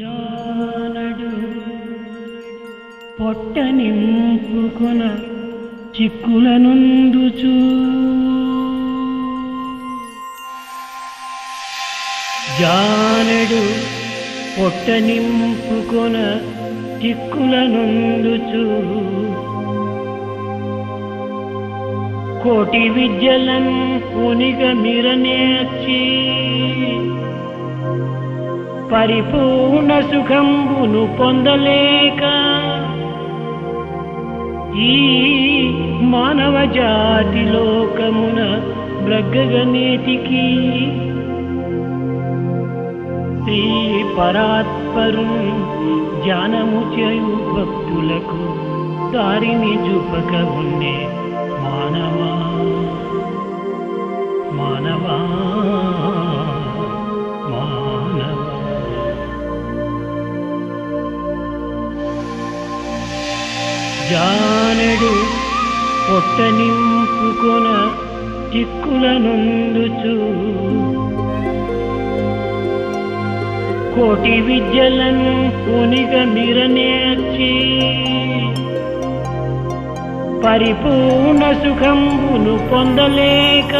జానడు పొట్ట నింపుకొన చిక్కులనుందుచూ జానడు పొట్ట నింపుకొన చిక్కులనుందుచూ కోటి విద్యలన్ ఉనిగ మిరనేర్చి పరిపూర్ణ సుఖంబును పొందలేక ఈ మానవ జాతి లోకమున బ్రగ్గగనేటికి శ్రీ పరాత్పరు జ్ఞానము చేయు భక్తులకు దారిని చూపక ఉండే మానవా మానవా మానవా జానడు పొట్ట నింపుకొన చిక్కులనుందుచు కోటి విద్యలన్ ఉనిగ మిరనేర్చి పరిపూర్ణ సుఖంబును పొందలేక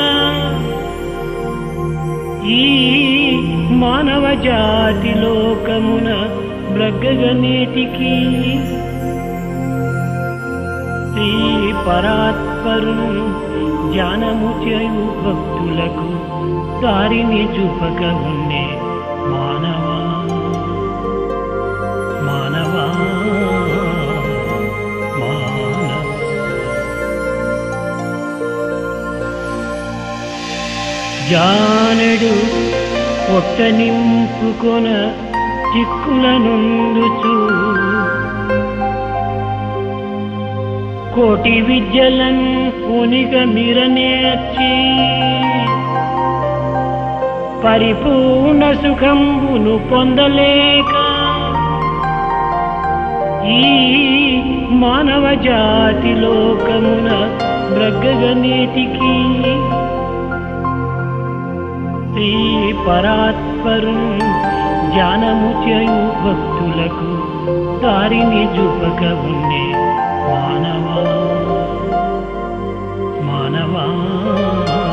ఈ మానవ జాతి లోకమున బ్రగ్గగనేటికి శ్రీ పరాత్పరు జ్ఞానము చేయు భక్తులకు దారిని చూపక ఉండే మానవా మానవా మానవా జానడు పొట్ట నింపుకొన చిక్కులనుందుచూ కోటి విద్యలన్ ఉనిగ మిరనేర్చి పరిపూర్ణ సుఖంబును పొందలేక ఈ మానవ జాతి లోకమున బ్రగ్గగనేటికి శ్రీ పరాత్పరు జ్ఞానము చేయు భక్తులకు దారిని చూపక ఉండే మానవా మానవా